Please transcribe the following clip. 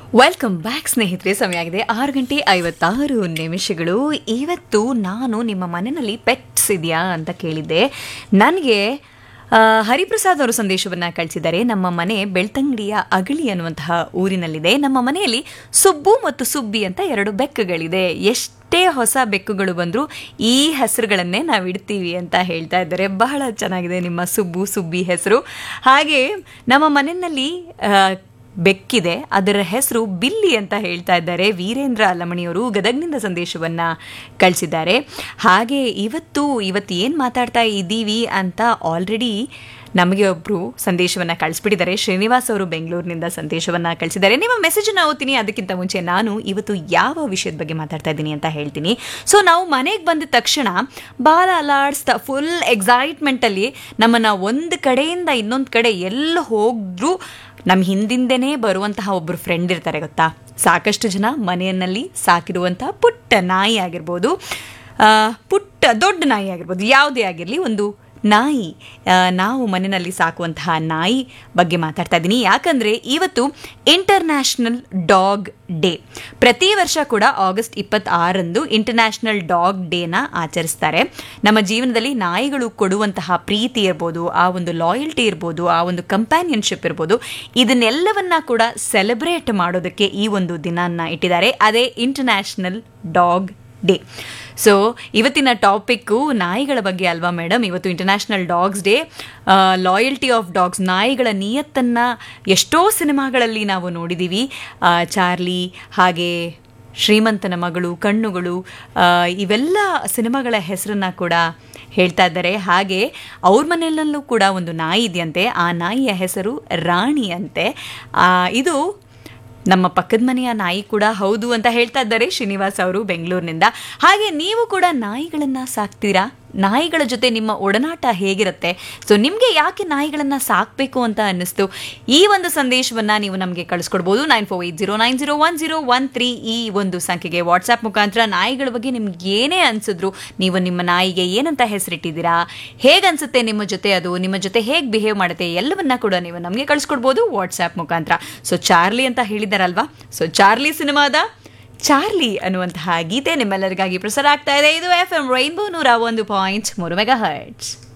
welcome back ಸ್ನೇಹಿತರೆ ಸಮಯ ಆಗಿದೆ ಆರು ಗಂಟೆ ಐವತ್ತಾರು ನಿಮಿಷಗಳು ಇವತ್ತು ನಾನು ನಿಮ್ಮ ಮನೆಯಲ್ಲಿ ಪೆಟ್ಸ್ ಇದೆಯಾ ಅಂತ ಕೇಳಿದ್ದೆ ನನಗೆ ಆ, ಹರಿಪ್ರಸಾದ್ ಅವರು ಸಂದೇಶವನ್ನ ಕಳಿಸಿದ್ದಾರೆ ನಮ್ಮ ಮನೆ ಬೆಳ್ತಂಗಡಿಯ ಅಗಳಿ ಅನ್ನುವಂತಹ ಊರಿನಲ್ಲಿದೆ ನಮ್ಮ ಮನೆಯಲ್ಲಿ ಸುಬ್ಬು ಮತ್ತು ಸುಬ್ಬಿ ಅಂತ ಎರಡು ಬೆಕ್ಕುಗಳಿದೆ ಎಷ್ಟೇ ಹೊಸ ಬೆಕ್ಕುಗಳು ಬಂದರೂ ಈ ಹೆಸರುಗಳನ್ನೇ ನಾವು ಇಡ್ತೀವಿ ಅಂತ ಹೇಳ್ತಾ ಇದ್ದಾರೆ ಬಹಳ ಚೆನ್ನಾಗಿದೆ ನಿಮ್ಮ ಸುಬ್ಬು ಸುಬ್ಬಿ ಹೆಸರು ಹಾಗೆ ನಮ್ಮ ಮನೆಯಲ್ಲಿ ಆ, ಬೆಕ್ಕಿದೆ ಅದರ ಹೆಸರು ಬಿಲ್ಲಿ ಅಂತ ಹೇಳ್ತಾ ಇದ್ದಾರೆ ವೀರೇಂದ್ರ ಅಲಮಣಿಯವರು ಗದಗ್ನಿಂದ ಸಂದೇಶವನ್ನ ಕಳಿಸಿದ್ದಾರೆ ಹಾಗೆ ಇವತ್ತು ಇವತ್ತು ಏನು ಮಾತಾಡ್ತಾ ಇದ್ದೀವಿ ಅಂತ ಆಲ್ರೆಡಿ ನಮಗೆ ಒಬ್ಬರು ಸಂದೇಶವನ್ನು ಕಳಿಸ್ಬಿಟ್ಟಿದ್ದಾರೆ ಶ್ರೀನಿವಾಸ್ ಅವರು ಬೆಂಗಳೂರಿನಿಂದ ಸಂದೇಶವನ್ನು ಕಳಿಸಿದ್ದಾರೆ ನಿಮ್ಮ ಮೆಸೇಜನ್ನು ಓದ್ತೀನಿ ಅದಕ್ಕಿಂತ ಮುಂಚೆ ನಾನು ಇವತ್ತು ಯಾವ ವಿಷಯದ ಬಗ್ಗೆ ಮಾತಾಡ್ತಾ ಇದ್ದೀನಿ ಅಂತ ಹೇಳ್ತೀನಿ ಸೊ ನಾವು ಮನೆಗೆ ಬಂದ ತಕ್ಷಣ ಬಾಲ ಅಲಾಡ್ಸ್ತಾ ಫುಲ್ ಎಕ್ಸೈಟ್ಮೆಂಟಲ್ಲಿ ನಮ್ಮನ್ನು ಒಂದು ಕಡೆಯಿಂದ ಇನ್ನೊಂದು ಕಡೆ ಎಲ್ಲ ಹೋದ್ರು ನಮ್ಮ ಹಿಂದಿಂದನೇ ಬರುವಂತಹ ಒಬ್ಬರು ಫ್ರೆಂಡ್ ಇರ್ತಾರೆ ಗೊತ್ತಾ ಸಾಕಷ್ಟು ಜನ ಮನೆಯಲ್ಲಿ ಸಾಕಿರುವಂತಹ ಪುಟ್ಟ ನಾಯಿ ಆಗಿರ್ಬೋದು ಆ, ಪುಟ್ಟ ದೊಡ್ಡ ನಾಯಿ ಆಗಿರ್ಬೋದು ಯಾವುದೇ ಆಗಿರಲಿ ಒಂದು ನಾಯಿ ಆ, ನಾವು ಮನೆಯಲ್ಲಿ ಸಾಕುವಂತಹ ನಾಯಿ ಬಗ್ಗೆ ಮಾತಾಡ್ತಾ ಇದ್ದೀನಿ ಯಾಕಂದರೆ ಇವತ್ತು ಇಂಟರ್ನ್ಯಾಷನಲ್ ಡಾಗ್ ಡೇ ಪ್ರತಿ ವರ್ಷ ಕೂಡ ಆಗಸ್ಟ್ ಇಪ್ಪತ್ತಾರರಂದು ಇಂಟರ್ನ್ಯಾಷನಲ್ ಡಾಗ್ ಡೇನ ಆಚರಿಸ್ತಾರೆ ನಮ್ಮ ಜೀವನದಲ್ಲಿ ನಾಯಿಗಳು ಕೊಡುವಂತಹ ಪ್ರೀತಿ ಇರ್ಬೋದು ಆ ಒಂದು ಲಾಯಲ್ಟಿ ಇರ್ಬೋದು ಆ ಒಂದು ಕಂಪ್ಯಾನಿಯನ್ಶಿಪ್ ಇರ್ಬೋದು ಇದನ್ನೆಲ್ಲವನ್ನ ಕೂಡ ಸೆಲೆಬ್ರೇಟ್ ಮಾಡೋದಕ್ಕೆ ಈ ಒಂದು ದಿನನ ಇಟ್ಟಿದ್ದಾರೆ ಅದೇ ಇಂಟರ್ನ್ಯಾಷನಲ್ ಡಾಗ್ ಡೇ ಸೊ ಇವತ್ತಿನ ಟಾಪಿಕ್ಕು ನಾಯಿಗಳ ಬಗ್ಗೆ ಅಲ್ವಾ ಮೇಡಮ್ ಇವತ್ತು international dogs day loyalty of dogs ನಾಯಿಗಳ ನಿಯತ್ತನ್ನು ಎಷ್ಟೋ ಸಿನಿಮಾಗಳಲ್ಲಿ ನಾವು ನೋಡಿದ್ದೀವಿ ಆ, ಚಾರ್ಲಿ ಹಾಗೆ ಶ್ರೀಮಂತನ ಮಗಳು ಕಣ್ಣುಗಳು ಆ, ಇವೆಲ್ಲ ಸಿನಿಮಾಗಳ ಹೆಸರನ್ನ ಕೂಡ ಹೇಳ್ತಾ ಇದ್ದಾರೆ ಹಾಗೆ ಅವ್ರ ಮನೆಯಲ್ಲೂ ಕೂಡ ಒಂದು ನಾಯಿ ಇದೆಯಂತೆ ಆ ನಾಯಿಯ ಹೆಸರು ರಾಣಿ ಅಂತೆ ಆ, ಇದು ನಮ್ಮ ಪಕ್ಕದ ಮನೆಯ ನಾಯಿ ಕೂಡ ಹೌದು ಅಂತ ಹೇಳ್ತಾ ಇದ್ದಾರೆ ಶ್ರೀನಿವಾಸ್ ಅವರು ಬೆಂಗಳೂರಿನಿಂದ ಹಾಗೆ ನೀವು ಕೂಡ ನಾಯಿಗಳನ್ನ ಸಾಕ್ತೀರಾ ನಾಯಿಗಳ ಜೊತೆ ನಿಮ್ಮ ಒಡನಾಟ ಹೇಗಿರುತ್ತೆ ಸೊ ನಿಮಗೆ ಯಾಕೆ ನಾಯಿಗಳನ್ನ ಸಾಕಬೇಕು ಅಂತ ಅನ್ನಿಸ್ತು ಈ ಒಂದು ಸಂದೇಶವನ್ನ ನೀವು ನಮಗೆ ಕಳಿಸ್ಕೊಡ್ಬೋದು nine four eight zero nine zero one zero one three ಈ ಒಂದು ಸಂಖ್ಯೆಗೆ ವಾಟ್ಸ್ಆ್ಯಪ್ ಮುಖಾಂತರ ನಾಯಿಗಳ ಬಗ್ಗೆ ನಿಮ್ಗೆ ಏನೇ ಅನ್ಸಿದ್ರು ನೀವು ನಿಮ್ಮ ನಾಯಿಗೆ ಏನಂತ ಹೆಸರಿಟ್ಟಿದ್ದೀರಾ ಹೇಗನ್ಸುತ್ತೆ ನಿಮ್ಮ ಜೊತೆ ಅದು ನಿಮ್ಮ ಜೊತೆ ಹೇಗೆ ಬಿಹೇವ್ ಮಾಡುತ್ತೆ ಎಲ್ಲವನ್ನ ಕೂಡ ನೀವು ನಮಗೆ ಕಳಿಸ್ಕೊಡ್ಬೋದು ವಾಟ್ಸ್ಆ್ಯಪ್ ಮುಖಾಂತರ ಸೊ ಚಾರ್ಲಿ ಅಂತ ಹೇಳಿದಾರಲ್ವಾ ಸೊ ಚಾರ್ಲಿ ಸಿನಿಮಾದ ಚಾರ್ಲಿ ಅನ್ನುವಂತಹ ಗೀತೆ ನಿಮ್ಮೆಲ್ಲರಿಗಾಗಿ ಪ್ರಸಾರ ಆಗ್ತಾ ಇದೆ ಇದು ಎಫ್ ಎಂ ರೈನ್ಬೋ ನೂರ ಒಂದು ಪಾಯಿಂಟ್ ಮೂರು ಮೆಗಾ ಹರ್ಟ್ಸ್